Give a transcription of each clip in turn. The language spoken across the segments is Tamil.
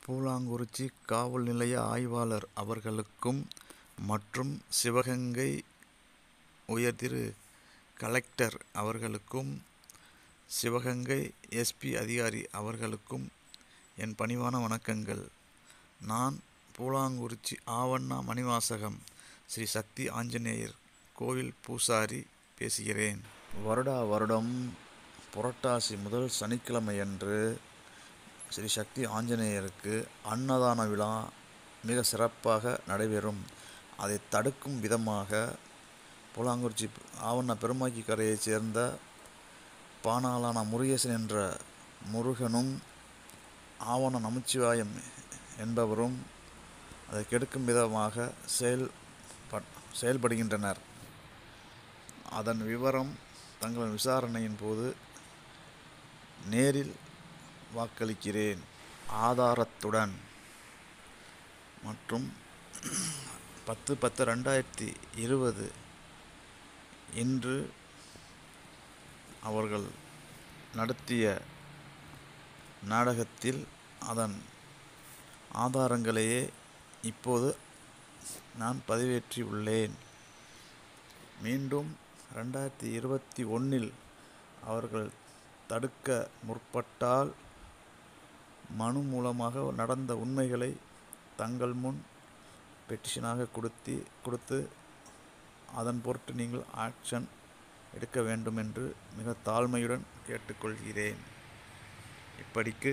பூலாங்குறிச்சி காவல் நிலைய ஆய்வாளர் அவர்களுக்கும் மற்றும் சிவகங்கை உயர் திரு கலெக்டர் அவர்களுக்கும் சிவகங்கை எஸ்பி அதிகாரி அவர்களுக்கும் என் பணிவான வணக்கங்கள் நான் பூலாங்குறிச்சி ஆவண்ணா மணிவாசகம் ஸ்ரீ சக்தி ஆஞ்சநேயர் கோவில் பூசாரி பேசுகிறேன் வருடா வருடம் புரட்டாசி முதல் சனிக்கிழமையன்று ஸ்ரீ சக்தி ஆஞ்சநேயருக்கு அன்னதான விழா மிக சிறப்பாக நடைபெறும் அதை தடுக்கும் விதமாக பூலாங்குறிச்சி ஆவண்ண பெருமாக்கி கரையைச் சேர்ந்த பானாளான முருகேசன் என்ற முருகனும் ஆவண நமச்சிவாயம் என்பவரும் அதை கெடுக்கும் விதமாக செயல் செயல்படுகின்றனர் அதன் விவரம் தங்களின் விசாரணையின் போது நேரில் வாக்களிக்கிறேன் ஆதாரத்துடன் மற்றும் பத்து பத்து ரெண்டாயிரத்தி இருபது இன்று அவர்கள் நடத்திய நாடகத்தில் அதன் ஆதாரங்களையே இப்போது நான் பதிவேற்றி உள்ளேன் மீண்டும் ரெண்டாயிரத்தி இருபத்தி ஒன்றில் அவர்கள் தடுக்க முற்பட்டால் மனு மூலமாக நடந்த உண்மைகளை தங்கள் முன் பெட்டிஷனாக கொடுத்தி கொடுத்து அதன் பொருட்டு நீங்கள் ஆக்ஷன் எடுக்க வேண்டும் என்று மிக தாழ்மையுடன் கேட்டுக்கொள்கிறேன் இப்படிக்கு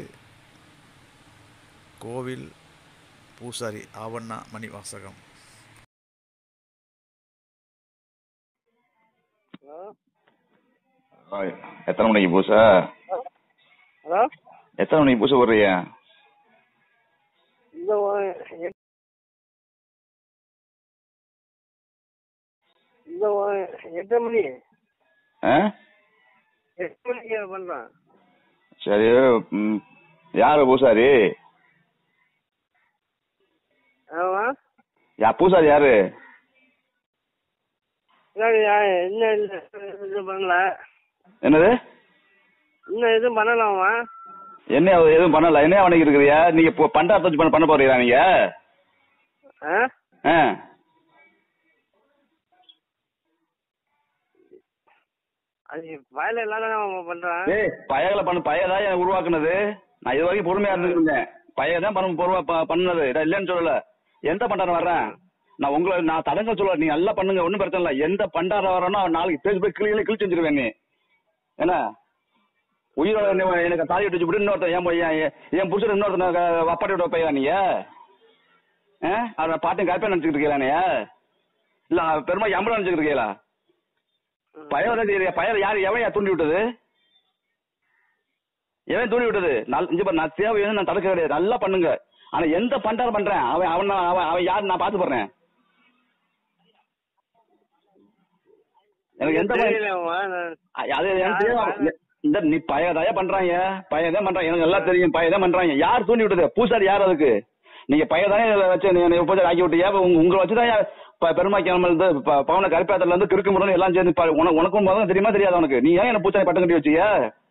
கோவில் பூசாரி ஆவண்ணா மணிவாசகம் ஆ, எத்தனை மணிக்கு பூசை ஹலோ எத்தனை மணிக்கு பூசை போடுறீங்க இந்த ஒ- எட்- இந்த ஒ- எட்டு மணி ஆ எட்டு மணிக்கு பண்றேன் சரி ம், யாரு பூசாரி ஆமா யா பூசாரி யாரு இல்லாடி, யா- இன்னும் இல்ல இது பண்ணல என்னது இன்னும் எதுவும் பண்ணலாமா என்ன எதுவும் பண்ணல என்ன பண்ணிக்கிட்டு இருக்கிறியா நீங்க இப்போ பண்டாரத்தை வச்சு பண்ண பண்ண போறீங்களா நீங்க ஆ ஆ அது வயல இல்லாத பண்றேன் ஏய் பயகளை பண்ணு பயதான் எனக்கு உருவாக்குனது நான் இது வரைக்கும் பொறுமையா இருந்துருந்தேன் பையன் தான் பண்ண பொறுவா ப- பண்ணது நான் இல்லைன்னு சொல்லல எந்த பண்டாரம் வர்றேன் நான் உங்களை நான் தடங்க சொல்ல நீங்க நல்லா பண்ணுங்க ஒன்றும் பிரச்சனை இல்லை எந்த பண்டாரம் வரேனோ நாளைக்கு பேசி போய் கிளி கிழிச்சு வச்சிருவேன் நீ என்ன உயிரோட நீ- எனக்கு தாலி விட்டு வச்சு இன்னொருத்தன் என் பையன் என் என் புருஷன் இன்னொருத்தன் அப்பாட்டி விட பையன் நீங்க ஆ அதை பாட்டையும் கரெக்டாக நினச்சிக்கிட்டு இருக்கீங்களா நீ இல்ல பெருமா எம்பளம் நினச்சிக்கிட்டு இருக்கீங்களா பயம் தான் தெரியல பயம் யார் எவன் தூண்டி விட்டது எவன் தூண்டி விட்டது நல் இங்க பாரு நான் தேவை நான் தடுக்க கிடையாது நல்லா பண்ணுங்க ஆனா எந்த பண்டாரம் பண்றேன் அவன் அவன் அவன் அவன் யார் நான் பாத்து போறேன் எனக்கு எந்த பயம் தெரியலம்மா, நான் அ- அது எனக்கு தெரியும். இந்த நீ பயதாயா பண்றாங்க பயதான் பண்றாங்க எனக்கு எல்லாம் தெரியும் பயதான் பண்றாங்க யார் தூண்டி விட்டது பூசாரி யார் அதுக்கு நீங்க பயதானே இதை வச்சு நீ பூசாரி ஆக்கி விட்டியா இப்ப உங்க- உங்களை வச்சுதான் பெருமாக்கி இருந்து ப- பவன கருப்பேத்தில இருந்து கிறுக்கு முருகன் எல்லாம் சேர்ந்து ப- உனக்கு உனக்கும் முதல்ல தெரியுமா தெரியாது உனக்கு நீ ஏன் என்ன பூசாரி பட்டம் கட்டி வச்சிய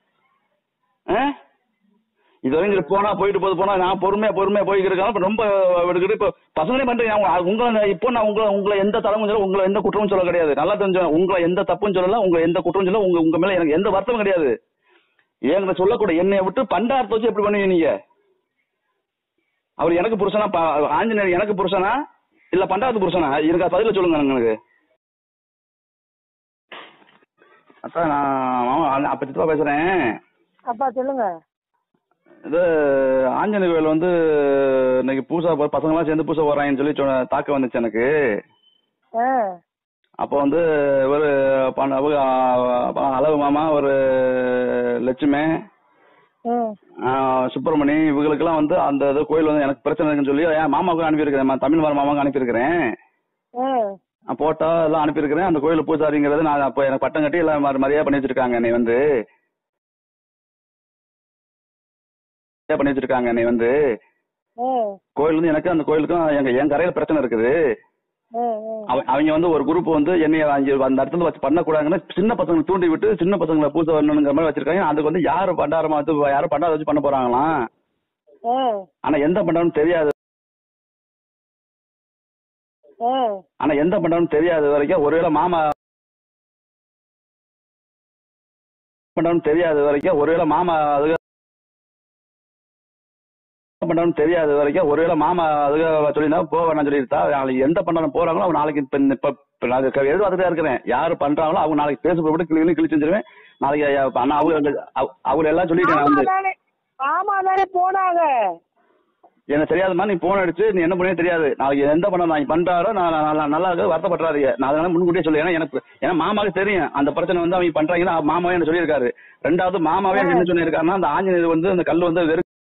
இது வரைக்கும் இது போனா போயிட்டு போது போனா நான் பொறுமையா பொறுமையா போய்க்கிட்டு இருக்கேன் இப்ப ரொம்ப எடுக்கிட்டு இப்ப பசங்களே பண்றீங்க அவங்க- உங்களை இப்போ நான் உங்களை உங்களை எந்த தரமும் சொல்ல உங்களை எந்த குற்றமும் சொல்ல கிடையாது நல்லா தெரிஞ்சு உங்களை எந்த தப்பும் சொல்லல உங்களை எந்த குற்றமும் சொல்ல உங்க உங்க மேல எனக்கு எந்த வருத்தமும் கிடையாது எங்களை சொல்லக்கூட என்னைய விட்டு பண்டாரத்தை வச்சு எப்படி பண்ணுவீங்க நீங்க அவர் எனக்கு புருஷனா ப- ஆஞ்சநேயர் எனக்கு புருஷனா இல்ல பண்டாரத்து புருஷனா எனக்கு பதில சொல்லுங்க எனக்கு அதான் நான் மாமா அப்ப சித்தப்பா பேசுறேன் அப்பா சொல்லுங்க இது ஆஞ்சநேய கோயில் வந்து இன்னைக்கு பூசா பசங்களாம் சேர்ந்து பூசை போறாங்கன்னு சொல்லி சொன்ன தாக்க வந்துச்சு எனக்கு ஆ அப்போ வந்து ஒரு பண- அவங்க, ஆ, அளவு மாமா ஒரு லட்சுமி ம் ஆ, சுப்பிரமணி இவங்களுக்கெல்லாம் வந்து அந்த இது கோயில் வந்து எனக்கு பிரச்சனை இருக்குன்னு சொல்லி என் மாமாவுக்கு அனுப்பியிருக்கிறேன் மா- தமிழ் மர மாமாவுக்கு அனுப்பியிருக்கிறேன் ம் நான் போட்டோ எல்லாம் அனுப்பியிருக்கிறேன் அந்த கோயில் பூசாரிங்கிறது நான் அப்போ எனக்கு பட்டம் கட்டி எல்லாம் மரி- மரியாதை பண்ணி வச்சிருக்காங்க என்னை வந்து மரியாதை பண்ணி வச்சிருக்காங்க என்னை வந்து ம் கோயில் வந்து எனக்கு அந்த கோயிலுக்கும் எங்க என் கரையில பிரச்சனை இருக்குது ம் ம் அவ- அவங்க வந்து ஒரு குரூப் வந்து என்னைய அங்க அந்த இடத்துல வச்சு பண்ணக்கூடாதுன்னு சின்ன பசங்களை தூண்டி விட்டு சின்ன பசங்களை பூசை வரணுங்கிற மாதிரி வச்சிருக்காங்க அதுக்கு வந்து யாரு பண்டாரமா வந்து யாரும் பண்டாரம் வச்சு பண்ண போறாங்களாம் ஆ ஆனா எந்த பண்றான்னு தெரியாது ஆ ஆனா எந்த பண்றான்னு தெரியாது வரைக்கும் ஒருவேளை மாமா பண்றான்னு தெரியாது வரைக்கும் ஒருவேளை மாமா அதுக என்ன பண்றான்னு தெரியாது வரைக்கும் ஒருவேளை மாமா அதுக சொல்லியிருந்தா போ வேணாம் சொல்லியிருந்தா நாளைக்கு எந்த பண்ணாலும் போறாங்களோ அவங்க நாளைக்கு இப்ப இந்த- இப்ப இப்ப நான் அதுக்கு எழுதுறதா இருக்கிறேன் யாரு பண்றாங்களோ அவங்க நாளைக்கு பேச போட்டு கிளி கிழிச்சு செஞ்சிருவேன் நாளைக்கு ஐயா- ஆனா அவங்க அவ- அவங்க எல்லாம் சொல்லிட்டேன் நான் ஆமா வந்து தானே ஆமா தானே போனாங்க எனக்கு தெரியாதுமா நீ போன் அடிச்சு நீ என்ன பண்ணே தெரியாது நாளைக்கு எந்த பண்ண நான் பண்றாரோ நான் நான் நல்லா- நல்லா இருக்க வருத்தப்பட்டுறாதீங்க நான் அதனால முன்கூட்டியே சொல்லி ஏன்னா எனக்கு ஏன்னா மாமாவுக்கு தெரியும் அந்த பிரச்சனை வந்து அவங்க பண்றாங்கன்னா மாமாவே என்ன சொல்லியிருக்காரு ரெண்டாவது மாமாவே எனக்கு என்ன சொல்லியிருக்காருன்னா அந்த ஆஞ்சநேயர் வந்து அந்த கல் வந்து வெறும்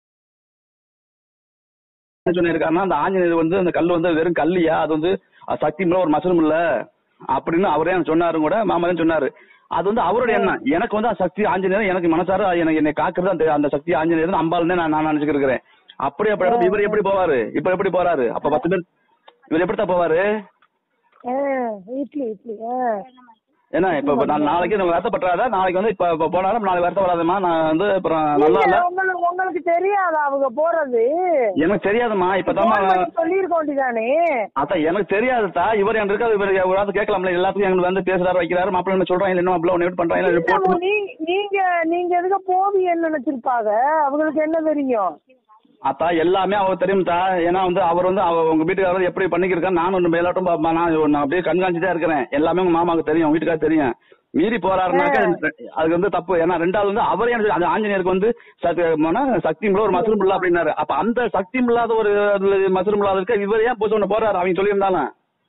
என்ன சொல்லியிருக்காருன்னா அந்த ஆஞ்சநேயர் வந்து அந்த கல் வந்து வெறும் கல்லியா அது வந்து அது சக்தி மேல ஒரு மசரும் இல்ல அப்படின்னு அவரே எனக்கு சொன்னாரு கூட மாமா தான் சொன்னாரு அது வந்து அவருடைய எண்ணம் எனக்கு வந்து அந்த சக்தி ஆஞ்சநேயர் எனக்கு மனசார எனக்கு என்னை காக்குறது அந்த அந்த சக்தி ஆஞ்சநேயர் அம்பாள்னு நான் நான் நினைச்சுக்கிட்டு இருக்கிறேன் அப்படி அப்படி இவர் எப்படி போவாரு இப்ப எப்படி போறாரு அப்ப பத்து பேர் இவர் எப்படி தான் போவாரு ஆ, இட்லி இட்லி ஆ ஏன்னா இப்ப இப்ப நான் நாளைக்கு நம்ம வருத்தப்பட்டுறாத நாளைக்கு வந்து இப்ப இப்ப போனாலும் நாளைக்கு வருத்தப்படாதம்மா நான் வந்து அப்புறம் நல்லா இல்ல நீங்க- உங்களுக்கு உங்களுக்கு தெரியாதா அவங்க போறது எனக்கு தெரியாதும்மா போன் இப்பதான் பண்ணி சொல்லியிருக்க வேண்டியதானே அதான் எனக்கு தெரியாதுதா இவர் எனக்கு இருக்காது இவர் எவ்வளவு கேட்கலாம்ல எல்லாத்துக்கும் எங்களுக்கு வந்து பேசுறாரு வைக்கிறாரு மாப்பிள்ள என்ன சொல்றாங்க இல்ல என்ன மாப்பிள்ள ஒன்னு பண்றாங்க இல்ல இல்ல, report நீ- நீங்க நீங்க எதுக்கு போவியன்னு நினைச்சிருப்பாங்க அவங்களுக்கு என்ன தெரியும் அத்தா எல்லாமே அவர் தெரியும்தா ஏன்னா வந்து அவர் வந்து அவர் உங்க வீட்டுக்காரர் எப்படி பண்ணிக்கிருக்காரு நானும் ஒன்று மேலாட்டம் பா- நான் நான் அப்படியே கண்காணிச்சுட்டே இருக்கிறேன் எல்லாமே உங்க மாமாவுக்கு தெரியும் உங்க வீட்டுக்காரர் தெரியும் மீறி போறாருனாக்க அதுக்கு வந்து தப்பு ஏன்னா ரெண்டாவது வந்து அவரே எனக்கு அந்த ஆஞ்சநேயருக்கு வந்து சக்தி மன- சக்தி உள்ள ஒரு மசரும் இல்ல அப்படின்னாரு அப்ப அந்த சக்தி இல்லாத ஒரு மசரும் இல்லாத இருக்க இவர் ஏன் போச்சு ஒண்ணு போறாரு அவங்க சொல்லியிருந்தாலும்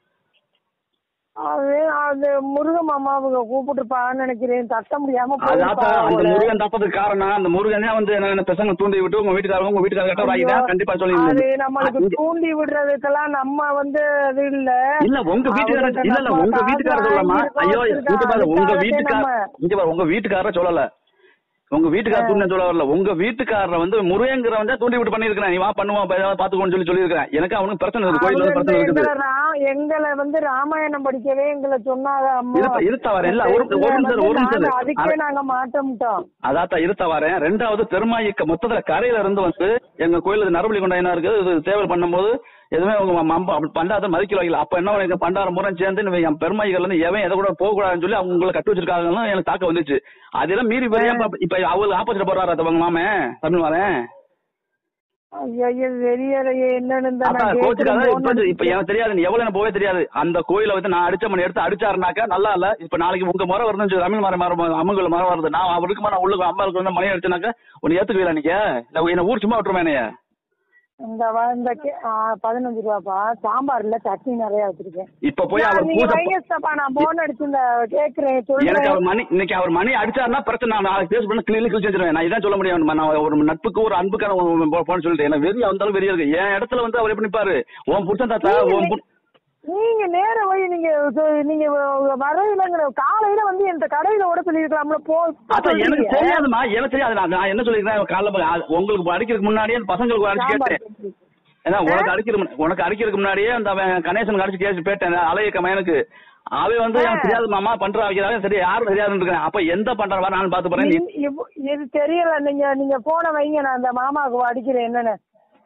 அது அந்த முருக மாமா அவங்க கூப்பிட்டுருப்பான்னு நினைக்கிறேன் தட்ட முடியாம அதான் போயிருப்பாங்க அந்த போல. முருகன் தப்பதுக்கு காரணம் அந்த முருகனே வந்து என்ன பசங்க தூண்டி விட்டு உங்க வீட்டுக்காரங்க உங்க வீட்டுக்காரர் கிட்ட ஒரு ஐயோ, ஐயா கண்டிப்பா சொல்லி அது நம்மளுக்கு தூண்டி விடுறதுக்கெல்லாம் நம்ம வந்து அது இல்ல இல்ல உங்க வீட்டுக்காரர் அவர்கிட்ட இல்ல இல்ல நம்ம உங்க காசு வீட்டுக்காரர் சொல்லலாமா வாங்கியிருக்கோம், ஐயோ இங்க பாரு உங்க அதுக்காகவே வீட்டுக்கார நம்ம- இங்க பாரு உங்க வீட்டுக்காரர் சொல்லல உங்க வீட்டுக்காரர் தூண்டி சொல்ல வரல உங்க வீட்டுக்காரரை வந்து முருகங்கிறவன் தான் தூண்டி விட்டு பண்ணிருக்கேன் நீ வா பண்ணுவான் இப்ப ஏதாவது பாத்துக்கோன்னு சொல்லி சொல்லியிருக்கேன் எனக்கு அவனுக்கு பிரச்சனை இருக்கு கோயில் வந்து அவங்க பிரச்சனை இருக்குது எங்களை ரா- எங்களை வந்து ராமாயணம் படிக்கவே எங்களை சொன்னாங்க அம்மா இருத்த இருத்த வரேன் இல்ல ஒரு ஒரு நிமிஷம் ஒரு நாங்க நிமிஷம் அதுக்கே இரு. நாங்க மாட்டோம்ட்டோம் அதாத்தா இருத்த வரேன் ரெண்டாவது பெருமாயிக்க மொத்தத்துல கரையில இருந்து வந்து எங்க கோயிலுக்கு நரபலி கொண்டாயினா இருக்கு இது சேவல் பண்ணும்போது எதுவுமே உங்க மம்ப அப்படி பண்டாத மதிக்கல வைக்கல அப்ப என்ன எனக்கு பண்டாரம் முறை சேர்ந்து நீ என் பெருமாய்கள் வந்து எவன் எதை கூட போக கூடாதுன்னு சொல்லி அவங்க உங்களை கட்டி வச்சிருக்காங்கன்னு எனக்கு தாக்க வந்துச்சு அதெல்லாம் மீறி போய் ஏன் இப்ப- இப்ப அவங்களுக்கு ஆப்போசிட் போறாரு அது உங்க மாமே தமிழ் வரேன் ஐயோ ஐயோ தெரியலையே என்னன்னு இந்த அப்ப நான் கோச்சுக்காத கேட்கிறேன் இப்ப வந்து- இப்ப எனக்கு தெரியாது நீ எவ்வளவு எனக்கு போவே தெரியாது அந்த கோயில வந்து நான் அடிச்ச மணி எடுத்து அடிச்சாருனாக்கா நல்லா இல்ல இப்ப நாளைக்கு உங்க முறை வருதுன்னு சொல்லி தமிழ் மரம் மரம் அம்மங்கள மரம் வருது நான் அவருக்கு நான் உள்ள அம்மாவுக்கு வந்து மணி அடிச்சனாக்கா உன்னை ஏத்துக்குவீங்களா நீங்க இல்ல என்ன ஊர் சும்மா விட்டுருமே என்னைய இந்த வ- இந்த கே- ஆ, பதினஞ்சு ரூபாப்பா சாம்பார்ல சட்னி நிறைய வச்சிருக்கேன் இப்ப போய் நான் அவர் நீங்க பூஜை வைங்க ஸ்டப்பா நான் போன் அடிச்சு இந்த கேக்குறேன் எனக்கு சொல்றேன் அவர் மணி இன்னைக்கு அவர் மணி அடிச்சாருன்னா பிரச்சனை நான் நாளைக்கு பேஸ் பண்ண கிளியில கிழிச்சு வச்சிருவேன் நான் இதான் சொல்ல முடியும் நான் ஒரு நட்புக்கு ஒரு அன்புக்கான போன சொல்லிட்டு எனக்கு வெறி அந்த அளவு வெறியா இருக்கு என் இடத்துல வந்து அவர் எப்படி நிப்பாரு உன் புருஷன் தாத்தா உன் புரு- நீங்க நேர போய் நீங்க சொ- நீங்க வரையிலங்கிற காலையில வந்து என்கிட்ட கடையில கூட சொல்லிருக்கலாம்ல போ இப்ப அதான் எனக்கு சொல்றீங்க. தெரியாதுமா எனக்கு தெரியாது நான் நான் என்ன சொல்லிருக்கேன் காலைல போய் ஆ- உங்களுக்கு அடிக்கிறதுக்கு முன்னாடியே அந்த பசங்களுக்கு அடிச்சு சாம்பார் கேட்டேன் சட்னி. ஏன்னா உனக்கு அடிக்கிற முன்ன- உனக்கு அடிக்கிறதுக்கு முன்னாடியே அந்த அவன் கணேசன் அடிச்சு கேட்டு போயிட்டேன் அலைய மயனுக்கு அவன் வந்து எனக்கு தெரியாது மாமா பண்றா வைக்கிறாங்க சரி யாரும் தெரியாதுன்னு இருக்கேன் அப்ப எந்த பண்றவா நான் பாத்து போறேன் நீ இ- இவ்- இது தெரியல நீங்க நீங்க போன வைங்க நான் அந்த மாமாவுக்கு அடிக்கிறேன் என்னன்னு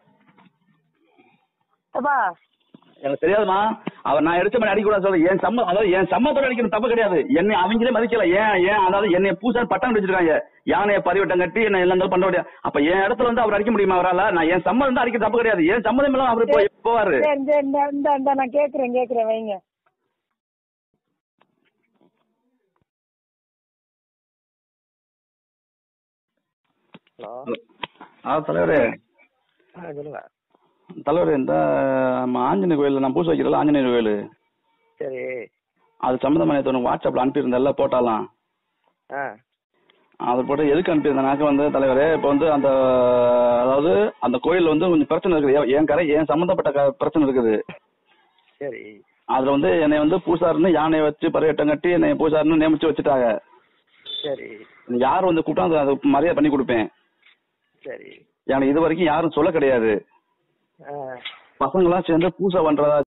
அப்பா எனக்கு தெரியாதுமா அவர் நான் எடுத்த மாதிரி அடிக்க கூடாது சொல்ல என் சம்ம அதாவது என் சம்மத்தோட அடிக்கிற தப்பு கிடையாது என்னை அவங்களே மதிக்கல ஏன் ஏன் அதாவது என்னை பூசா பட்டம் வச்சிருக்காங்க யானையை பரிவட்டம் கட்டி என்ன எல்லாம் இருந்தாலும் பண்ண முடியாது அப்ப என் இடத்துல வந்து அவர் அடிக்க முடியுமா அவரால நான் என் சம்மதம் தான் அடிக்க தப்பு கிடையாது என் சம்மதம் எல்லாம் அவர் போய் போவாரு சரி, இந்த இந்த இந்த இந்த நான் கேக்குறேன் கேக்குறேன் வைங்க ஹலோ ஆ தலைவரே ஆ சொல்லுங்க தலைவரே இந்த நம்ம ஆஞ்சநேய கோயில் நான் பூசை வைக்கிறல ஆஞ்சநேயர் கோயில் சரி அது சம்மந்தமா நேற்று உனக்கு வாட்ஸ்அப்ல அனுப்பியிருந்தேன்ல போட்டாலாம் ஆ அது போட்டு எதுக்கு அனுப்பியிருந்தேனாக்க வந்து தலைவரே இப்போ வந்து அந்த அதாவது அந்த கோயில் வந்து கொஞ்சம் பிரச்சனை இருக்குது என் என் கரை என் சம்மந்தப்பட்ட க- பிரச்சனை இருக்குது சரி அதுல வந்து என்னை வந்து பூசாருன்னு யானையை வச்சு பரியட்டம் கட்டி என்னை பூசாருன்னு நியமிச்சு வச்சுட்டாங்க சரி யார் வந்து கூப்பிட்டா அது- அது மரியாதை பண்ணி கொடுப்பேன் சரி எனக்கு இது வரைக்கும் யாரும் சொல்ல கிடையாது ஆ பசங்களாம் சேர்ந்து பூசை பண்றதா